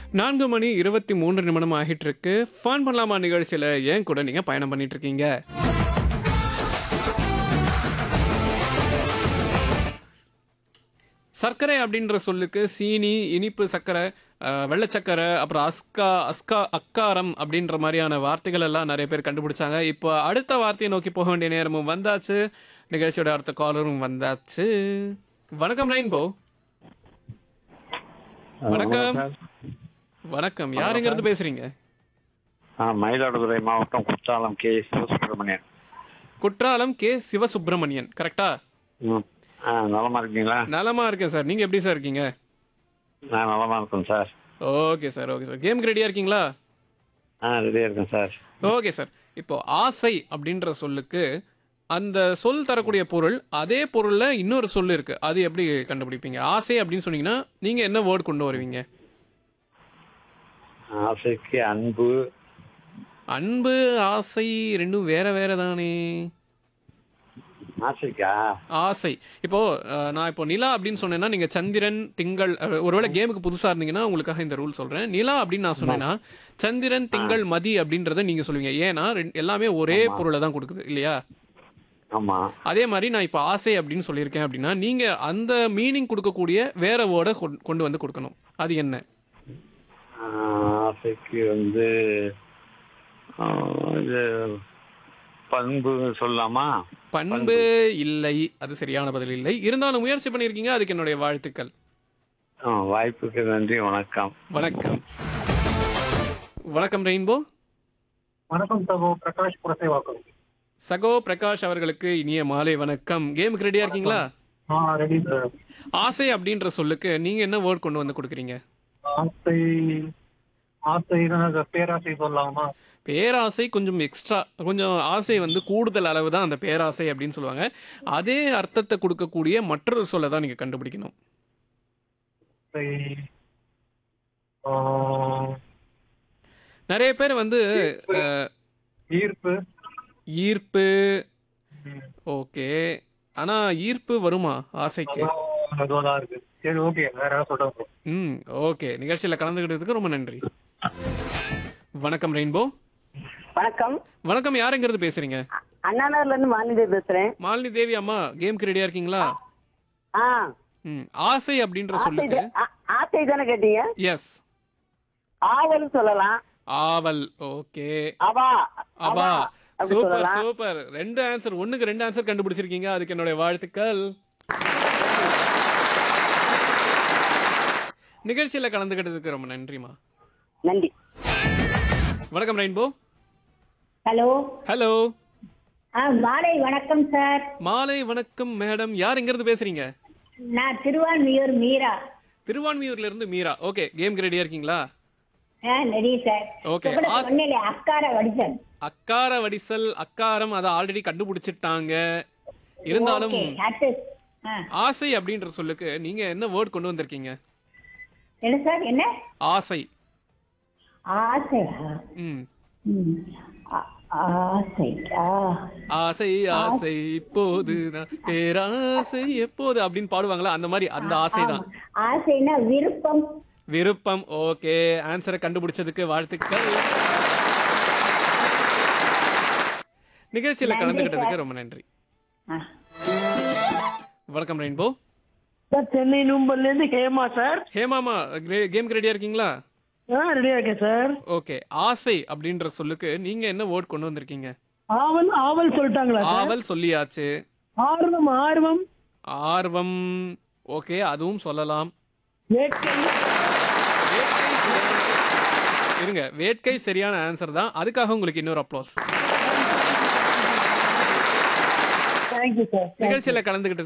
நான்கு மணி இருபத்தி மூன்று நிமிடம் ஆகிட்டு இருக்கு ஃபன் பண்ணலாமா நிகழ்ச்சியில் ஏன் கூட நீங்கள் பயணம் பண்ணிட்டு இருக்கீங்க சர்க்கரை அப்படின்ற சொல்லுக்கு சீனி இனிப்பு சர்க்கரை அஹ், வெள்ளை சர்க்கரை அப்புறம் அஸ்கா அஸ்கா அக்காரம் அப்படின்ற மாதிரியான வார்த்தைகள் எல்லாம் நிறைய பேர் கண்டுபிடிச்சாங்க இப்போ அடுத்த வார்த்தையை நோக்கி போக வேண்டிய நேரமும் வந்தாச்சு நிகழ்ச்சியோட அடுத்த காலரும் வந்தாச்சு வணக்கம் ரெயின்போ வணக்கம் வணக்கம் யாருங்கிறது பேசுறீங்க ஆ, மயிலாடுதுறை மாவட்டம் குற்றாலம் கே சிவசுப்ரமணியன் குற்றாலம் கே சிவசுப்பிரமணியன் கரெக்டா ம். ஆ நலமா இருக்கீங்களா நலமா இருக்கேன் சார் நீங்க எப்படி சார் இருக்கீங்க நான் நலமா இருக்கேன் sir okay sir okay sir கேமுக்கு ரெடியா இருக்கீங்களா ஆ ரெடியா இருக்கேன் சார் ஓகே சார் இப்போ ஆசை அப்படின்ற சொல்லுக்கு அந்த சொல் தரக்கூடிய பொருள் அதே பொருள்ல இன்னொரு சொல் இருக்கு அது எப்படி கண்டுபிடிப்பீங்க ஆசை அப்படின்னு சொன்னீங்கன்னா நீங்க என்ன வேர்ட் கொண்டு வருவீங்க ஆசைக்கு அன்பு அன்பு ஆசை ரெண்டும் வேற வேற தானே ஆசைக்கா ஆசை இப்போ அஹ், நான் இப்போ நிலா அப்படின்னு சொன்னேன்னா நீங்க சந்திரன் திங்கள் அஹ், ஒருவேளை கேமுக்கு புதுசா இருந்தீங்கன்னா உங்களுக்காக இந்த ரூல் சொல்றேன் நிலா அப்படின்னு நான் சொன்னேன்னா சந்திரன் திங்கள் மதி அப்படின்றத நீங்க சொல்லுவீங்க ஏன்னா ரெண்டு- எல்லாமே ஒரே பொருளை தான் கொடுக்குது இல்லையா ஆமா அதே மாதிரி நான் இப்போ ஆசை அப்படின்னு சொல்லியிருக்கேன் அப்படின்னா நீங்க அந்த மீனிங் கொடுக்கக்கூடிய வேற வேர்டை கொண்டு வந்து கொடுக்கணும் அது என்ன ஆ, ஆசைக்கு வந்து ஆ, இது பண்பு சொல்லலாமா பண்பு இல்லை அது சரியான பதில் இல்லை இருந்தாலும் முயற்சி பண்ணியிருக்கீங்க அதுக்கு என்னுடைய வாழ்த்துக்கள் ஆ, வாய்ப்புக்கு நன்றி வணக்கம் வணக்கம் வணக்கம் ரெயின்போ வணக்கம் சகோ பிரகாஷ் புரசேவாக்கம் சகோ பிரகாஷ் அவர்களுக்கு இனிய மாலை வணக்கம் கேமுக்கு ரெடியா இருக்கீங்களா ஆ ரெடி சார் ஆசை அப்படின்ற சொல்லுக்கு நீங்க என்ன வேர்ட் கொண்டு வந்து கொடுக்குறீங்க ஆசை ஆசை பேராசை சொல்லலாமா பேராசை கொஞ்சம் எக்ஸ்ட்ரா கொஞ்சம் ஆசை வந்து கூடுதல் அளவு தான் அந்த பேராசை அப்படின்னு சொல்லுவாங்க அதே அர்த்தத்தை கொடுக்கக்கூடிய மற்றொரு சொல்லை தான் நீங்க கண்டுபிடிக்கணும் ஆசை ஆ, நிறைய பேர் வந்து அஹ், ஈர்ப்பு ஈர்ப்பு ம், ஓகே ஆனா ஈர்ப்பு வருமா ஆசைக்கு அதான் அதுவாதான் இருக்கு சரி ஓகே வேற ஏதாவது சொல்றேன் bro. ம் ஓகே நிகழ்ச்சியில் கலந்துக்கிட்டதுக்கு ரொம்ப நன்றி வணக்கம் ரெயின்போ வணக்கம் வணக்கம் யாருங்கிறது பேசுறீங்க அண்ணாநகர்ல இருந்து மாலினி பேசுறேன் மாலினி தேவி அம்மா கேம்க்கு ரெடியா இருக்கீங்களா ஆ ம் ஆசை அப்படின்ற ஆசை சொல்லுக்கு தா- ஆ- ஆசை தானே கேட்டீங்க எஸ் ஆவல் சொல்லலாம் ஆவல் ஓகே அவா அவா அப்படி சூப்பர் சொல்லலாம் சூப்பர் ரெண்டு ஆன்சர் ஒண்ணுக்கு ரெண்டு ஆன்சர் கண்டுபிடிச்சிருக்கீங்க அதுக்கு என்னுடைய வாழ்த்துக்கள் நிகழ்ச்சியில கலந்துக்கிட்டதுக்கு ரொம்ப நன்றிமா நன்றி வணக்கம் ரெயின்போ ஹலோ ஹலோ ஆ மாலை வணக்கம் சார் மாலை வணக்கம் மேடம் யார் எங்கிருந்து பேசுறீங்க நான் திருவான்மியூர் மீரா திருவான்மியூர்ல இருந்து மீரா ஓகே கேம் ரெடியா இருக்கீங்களா ஆ ரெடி சார் Okay. இப்ப கூட ஆஸ்- சொன்னேனே, அக்கார வடிசல் அக்கார வடிசல் அக்காரம் அதை ஆல்ரெடி கண்டுபிடிச்சிட்டாங்க இருந்தாலும் ஓகே அடுத்து ஆ ஆசை அப்படின்ற சொல்லுக்கு நீங்க என்ன வேர்ட் கொண்டு வந்திருக்கீங்க என்ன சார் என்ன ஆசை ஆசையா ம் ம். ஆ- ஆசை ஆ ஆசை ஆசை இப்போது நான் பேராசை எப்போது அப்படின்னு பாடுவாங்களா அந்த மாதிரி அந்த ஆசை தான் ஆமா. ஆசைனா விருப்பம் விருப்பம் ஓகே ஆன்சரை கண்டுபிடிச்சதுக்கு வாழ்த்துக்கள் நிகழ்ச்சியில நன்றி கலந்துக்கிட்டதுக்கு ரொம்ப நன்றி ஆ. வணக்கம் ரெயின்போ சார் சென்னை நூம்பல்ல இருந்து ஹேமா சார் ஹேமாமா கேம் ரெடியா இருக்கீங்களா ஆ ரெடியா இருக்கேன் சார் ஓகே ஆசை அப்படின்ற சொல்லுக்கு நீங்க என்ன வேர்ட் கொண்டு வந்திருக்கீங்க ஆவல் ஆவல் சொல்லிட்டாங்களா சார் ஆவல் சொல்லியாச்சு ஆர்வம் ஆர்வம் ஆர்வம் ஓகே அதுவும் சொல்லலாம் வேட்கை வேட்கை சரியான- இருங்க வேட்கை சரியான ஆன்சர் தான் அதுக்காக உங்களுக்கு இன்னொரு அப்ளோஸ் தேங்க்யூ சார் நிகழ்ச்சியில கலந்துகிட்டு